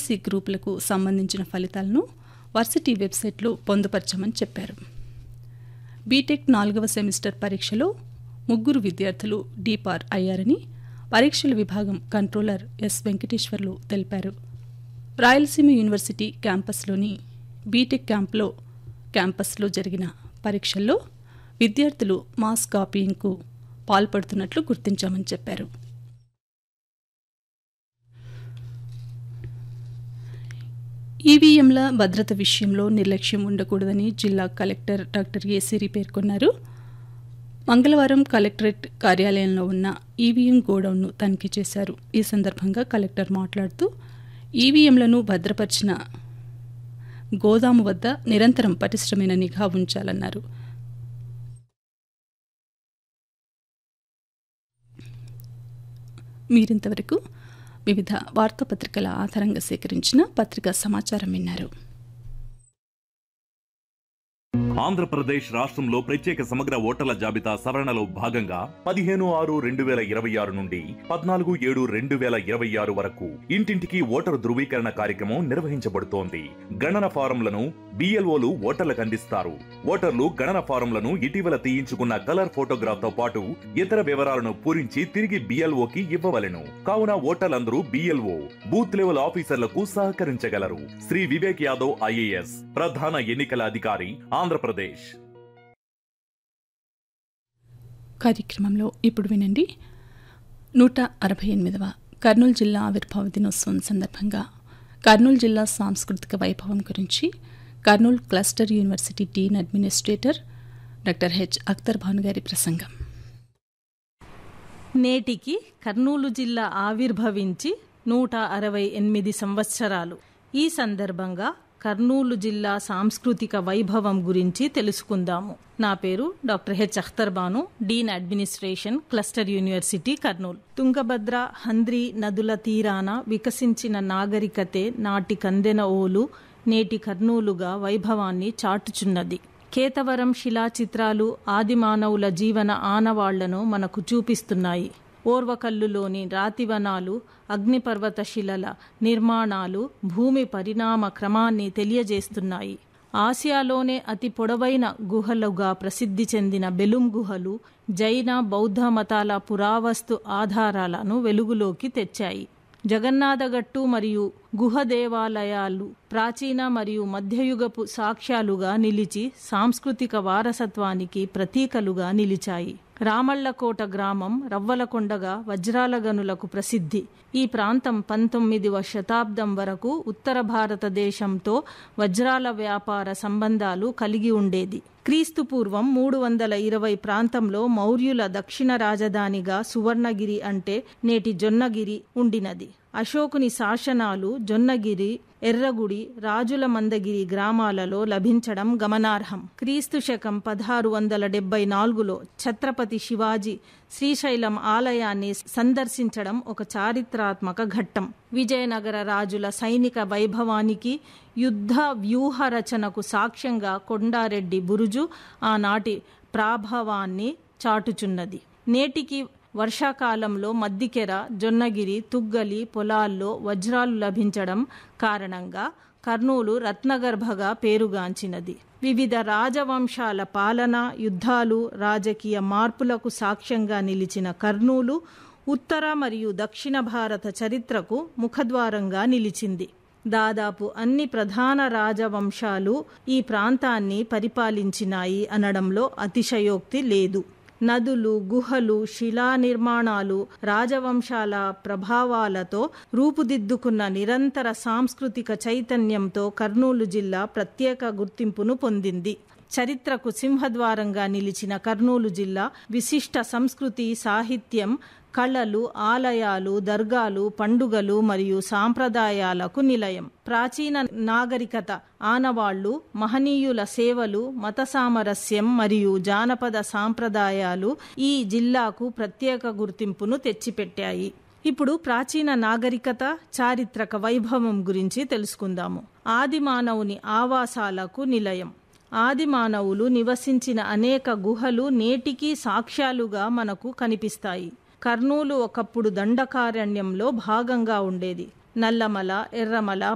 BSc గ్రూపులకు సంబంధించిన ఫలితాలను వర్సిటీ వెబ్సైట్లో పొందుపరచమని చెప్పారు బీటెక్ నాలుగవ సెమిస్టర్ పరీక్షలో ముగ్గురు విద్యార్థులు డీపార్ అయ్యారని పరీక్షల విభాగం కంట్రోలర్ ఎస్ వెంకటేశ్వర్లు తెలిపారు రాయలసీమ యూనివర్సిటీ క్యాంపస్లోని బీటెక్ క్యాంప్లో క్యాంపస్లో జరిగిన పరీక్షల్లో విద్యార్థులు మాస్ కాపీయింగ్కు పాల్పడుతున్నట్లు గుర్తించామని చెప్పారు ఈవీఎంల భద్రత విషయంలో నిర్లక్ష్యం ఉండకూడదని జిల్లా కలెక్టర్ డాక్టర్ ఏసిరి పేర్కొన్నారు మంగళవారం కలెక్టరేట్ కార్యాలయంలో ఉన్న ఈవీఎం గోడౌన్ను తనిఖీ చేశారు ఈ సందర్భంగా కలెక్టర్ మాట్లాడుతూ ఈవీఎంలను భద్రపరిచిన గోదాము వద్ద నిరంతరం పటిష్టమైన నిఘా ఉంచాలన్నారు మీరింతవరకు వివిధ వార్తాపత్రికల ఆధారంగా సేకరించిన పత్రికా సమాచారం విన్నారు ఆంధ్రప్రదేశ్ రాష్ట్రంలో ప్రత్యేక సమగ్ర ఓటర్ల జాబితా సవరణలో భాగంగా పదిహేను ఆరు రెండు వేల ఇరవై ఆరు నుండి పద్నాలుగు ఏడు రెండు వేల ఇరవై ఆరు వరకు ఇంటింటికి ఓటరు ధృవీకరణ కార్యక్రమం నిర్వహించబడుతోంది గణన ఫారంలను బిఎల్ఓలు ఓటర్లకు అందిస్తారు ఓటర్లు గణన ఫారంలను ఇటీవల తీయించుకున్న కలర్ ఫోటోగ్రాఫ్ తో పాటు ఇతర వివరాలను పూరించి తిరిగి బిఎల్ఓకి ఇవ్వవలెను కావున ఓటర్లందరూ బిఎల్ఓ బూత్ లెవెల్ ఆఫీసర్లకు సహకరించగలరు శ్రీ వివేక్ యాదవ్ ఐఏఎస్ ప్రధాన ఎన్నికల అధికారి ఆంధ్రప్రదేశ్ కార్యక్రమంలో ఇప్పుడు వినండి నూట అరవై ఎనిమిదవ కర్నూలు జిల్లా ఆవిర్భావ దినోత్సవం సందర్భంగా కర్నూలు జిల్లా సాంస్కృతిక వైభవం గురించి Kurnool cluster university dean administrator doctor H Akhtar Bhanu గారి ప్రసంగం నేటికి కర్నూలు జిల్లా ఆవిర్భవించి నూట అరవై ఎనిమిది సంవత్సరాలు ఈ సందర్భంగా కర్నూలు జిల్లా సాంస్కృతిక వైభవం గురించి తెలుసుకుందాము నా పేరు doctor H Akhtar Banu dean administration cluster university Kurnool Tungabhadra Handri నదుల తీరాన వికసించిన నాగరికతే నాటి కందెన ఓలు నేటి కర్నూలుగా వైభవాన్ని చాటుచున్నది కేతవరం శిలా చిత్రాలు ఆదిమానవుల జీవన ఆనవాళ్లను మనకు చూపిస్తున్నాయి ఓర్వకల్లులోని రాతివనాలు అగ్నిపర్వత శిలల నిర్మాణాలు భూమి పరిణామ క్రమాన్ని తెలియజేస్తున్నాయి ఆసియాలోనే అతి పొడవైన గుహలుగా ప్రసిద్ధి చెందిన బెలుం గుహలు జైన బౌద్ధ మతాల పురావస్తు ఆధారాలను వెలుగులోకి తెచ్చాయి జగన్నాథగట్టు మరియు గుహ దేవాలయాలు ప్రాచీన మరియు మధ్యయుగపు సాక్ష్యాలుగా నిలిచి సాంస్కృతిక వారసత్వానికి ప్రతీకలుగా నిలిచాయి రామళ్లకోట గ్రామం రవ్వలకొండగా వజ్రాల గనులకు ప్రసిద్ధి ఈ ప్రాంతం పంతొమ్మిదవ శతాబ్దం వరకు ఉత్తర భారతదేశంతో వజ్రాల వ్యాపార సంబంధాలు కలిగి ఉండేది క్రీస్తు పూర్వం మూడు వందల ఇరవై ప్రాంతంలో మౌర్యుల దక్షిణ రాజధానిగా సువర్ణగిరి అంటే నేటి జొన్నగిరి ఉండినది అశోకుని శాసనాలు జొన్నగిరి ఎర్రగుడి రాజుల మందగిరి గ్రామాలలో లభించడం గమనార్హం క్రీస్తు శకం పదహారు వందల డెబ్బై నాలుగులో ఛత్రపతి శివాజీ శ్రీశైలం ఆలయాన్ని సందర్శించడం ఒక చారిత్రాత్మక ఘట్టం విజయనగర రాజుల సైనిక వైభవానికి యుద్ధ వ్యూహ రచనకు సాక్ష్యంగా కొండారెడ్డి బురుజు ఆనాటి ప్రాభవాన్ని చాటుచున్నది నేటికి వర్షాకాలంలో మద్దికెర జొన్నగిరి తుగ్గలి పొలాల్లో వజ్రాలు లభించడం కారణంగా కర్నూలు రత్నగర్భగా పేరుగాంచినది వివిధ రాజవంశాల పాలన యుద్ధాలు రాజకీయ మార్పులకు సాక్ష్యంగా నిలిచిన కర్నూలు ఉత్తర మరియు దక్షిణ భారత చరిత్రకు ముఖద్వారంగా నిలిచింది దాదాపు అన్ని ప్రధాన రాజవంశాలు ఈ ప్రాంతాన్ని పరిపాలించినాయి అనడంలో అతిశయోక్తి లేదు నదులు గుహలు శిలా నిర్మాణాలు రాజవంశాల ప్రభావాలతో రూపుదిద్దుకున్న నిరంతర సాంస్కృతిక చైతన్యంతో కర్నూలు జిల్లా ప్రత్యేక గుర్తింపును పొందింది చరిత్రకు సింహద్వారంగా నిలిచిన కర్నూలు జిల్లా విశిష్ట సంస్కృతి సాహిత్యం కళలు ఆలయాలు దర్గాలు పండుగలు మరియు సాంప్రదాయాలకు నిలయం ప్రాచీన నాగరికత ఆనవాళ్లు మహనీయుల సేవలు మత సామరస్యం మరియు జానపద సాంప్రదాయాలు ఈ జిల్లాకు ప్రత్యేక గుర్తింపును తెచ్చిపెట్టాయి ఇప్పుడు ప్రాచీన నాగరికత చారిత్రక వైభవం గురించి తెలుసుకుందాము ఆది మానవుని ఆవాసాలకు నిలయం ఆది మానవులు నివసించిన అనేక గుహలు నేటికీ సాక్ష్యాలుగా మనకు కనిపిస్తాయి కర్నూలు ఒకప్పుడు దండకారణ్యంలో భాగంగా ఉండేది నల్లమల ఎర్రమల